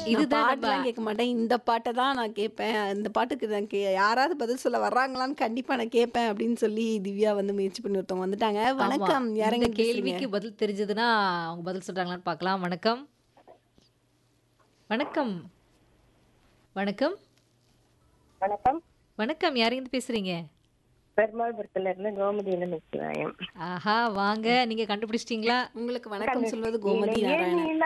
இதுதான் நம்ம பாட்டுலாம் கேட்க மாட்டேன் இந்த பாட்டை தான் நான் கேட்பேன் இந்த பாட்டுக்கு நான் கே யாராவது பதில் சொல்ல வர்றாங்களான்னு கண்டிப்பா நான் கேட்பேன் அப்படின்னு சொல்லி திவ்யா வந்து முயற்சி பண்ணி ஒருத்தவங்க வந்துட்டாங்க ஆமா. வணக்கம் இந்த யாரங்க கேள்விக்கு பதில் தெரிஞ்சதுன்னா அவங்க பதில் சொல்றாங்களான்னு பார்க்கலாம் வணக்கம் வணக்கம் வணக்கம் வணக்கம் வணக்கம் யாரையும் பேசுறீங்க பெருமாள்புரத்துல இருந்து கோமதியில நிற்கிறாயம் ஆஹா வாங்க நீங்க கண்டுபிடிச்சிட்டீங்களா உங்களுக்கு வணக்கம் சொல்வது கோமதி நாராயணன்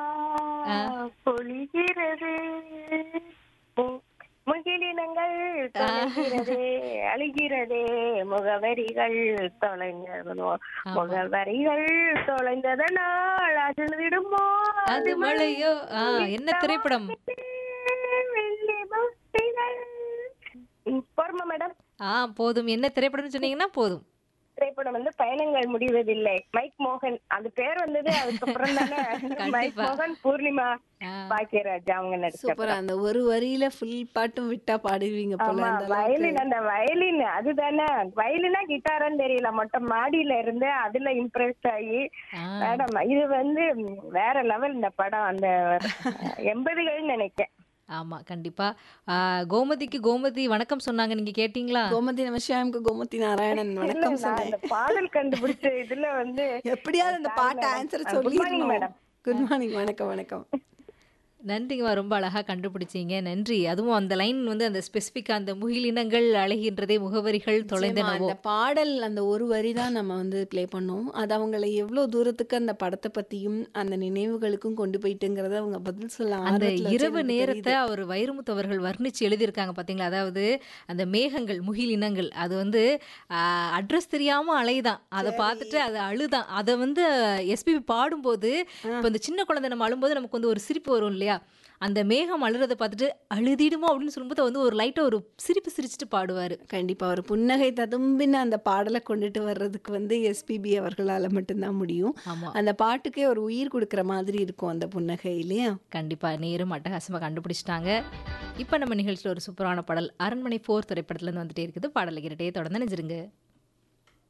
பொழிகிறது மு- முகிலினங்கள் தொலைகிறது அழுகிறதே முகவரிகள் தொலைந்ததோ முகவரிகள் தொலைந்ததனால் அழுதிடுமோ அது மழையோ ஆ என்ன திரைப்படம் வெள்ளி முத்திகள் ம், போருமா மேடம் ஆ போதும் என்ன திரைப்படம்னு சொன்னீங்கன்னா போதும் திரைப்படம் வந்து பயணங்கள் முடிவதில்லை மைக் மோகன் அது பேர் வந்தது அதுக்கப்புறம் தானே மைக் மோகன் பூர்ணிமா ஆ. பாக்கியராஜ் அவங்க நடிச்ச சூப்பரா அந்த ஒரு வரியில ஃபுல் பாட்டும் விட்டா பாடுவீங்க போல ஆமா அந்த அளவுக்கு. வயலின் அந்த வயலின் அதுதானே வயலினா கிட்டாரன்னு தெரியல மொட்டை மாடியில இருந்து அதுல இம்ப்ரெஸ் ஆகி ஆ. மேடம் இது வந்து ம், வேற லெவல் இந்த படம் அந்த எண்பதுகள்னு நினைக்கிறேன் ஆமா கண்டிப்பா ஆ, கோமதிக்கு கோமதி வணக்கம் சொன்னாங்க நீங்க கேட்டீங்களா கோமதி நமசிவாயம்க்கு கோமதி நாராயணன் இல்ல, வணக்கம் நான் சொன்னேன் அந்த பாடல் கண்டுபிடிச்ச இதுல வந்து எப்படியாவது அந்த பாட்டு ஆன்சர் Good morning, சொல்லி madam. குட் மார்னிங் வணக்கம் வணக்கம் நன்றிங்கம்மா ரொம்ப அழகா கண்டுபிடிச்சீங்க நன்றி அதுவும் அந்த லைன் வந்து அந்த ஸ்பெசிஃபிக்கா அந்த முகிலினங்கள் அழகின்றதே முகவரிகள் நிச்சயமா, தொலைந்தனவோ அந்த பாடல் அந்த ஒரு வரி தான் நம்ம வந்து ப்ளே பண்ணோம் அது அவங்கள எவ்வளவு தூரத்துக்கு அந்த படத்தை பத்தியும் அந்த நினைவுகளுக்கும் கொண்டு போயிட்டுங்கிறத அவங்க பதில் சொல்ல அந்த ஆர்வத்துல இரவு வச்சு எனக்கு நேரத்தை தெரியுது. அவர் வைரமுத்து அவர்கள் வர்ணிச்சு எழுதியிருக்காங்க பாத்தீங்களா அதாவது அந்த மேகங்கள் முகிலினங்கள் அது வந்து அட்ரஸ் தெரியாம அலைதான் அதை பார்த்துட்டு அது அழுதான் அதை வந்து எஸ்பிபி பாடும்போது இப்போ இந்த சின்ன குழந்தை நம்ம அழும்போது நமக்கு வந்து ஒரு சிரிப்பு வரும் இல்லையா அந்த மேகம் அழுறதை பார்த்துட்டு அழுதிடுமோ அப்படின்னு சொல்லும்போது வந்து ஒரு லைட்டா ஒரு சிரிப்பு சிரிச்சுட்டு பாடுவாரு கண்டிப்பா ஒரு புன்னகை ததும்பின அந்த பாடலை கொண்டுட்டு வர்றதுக்கு வந்து எஸ்பிபி அவர்களால மட்டும்தான் முடியும் ஆமா அந்த பாட்டுக்கே ஒரு உயிர் கொடுக்கிற மாதிரி இருக்கும் அந்த புன்னகை இல்லையா கண்டிப்பா நேரும் அட்டகாசமா கண்டுபிடிச்சிட்டாங்க இப்போ நம்ம நிகழ்ச்சியில் ஒரு சூப்பரான பாடல் அரண்மனை ஃபோர் திரைப்படத்துல இருந்து வந்துட்டே இருக்குது பாடலை கேட்டே தொடர்ந்து நினைச்சிருங்க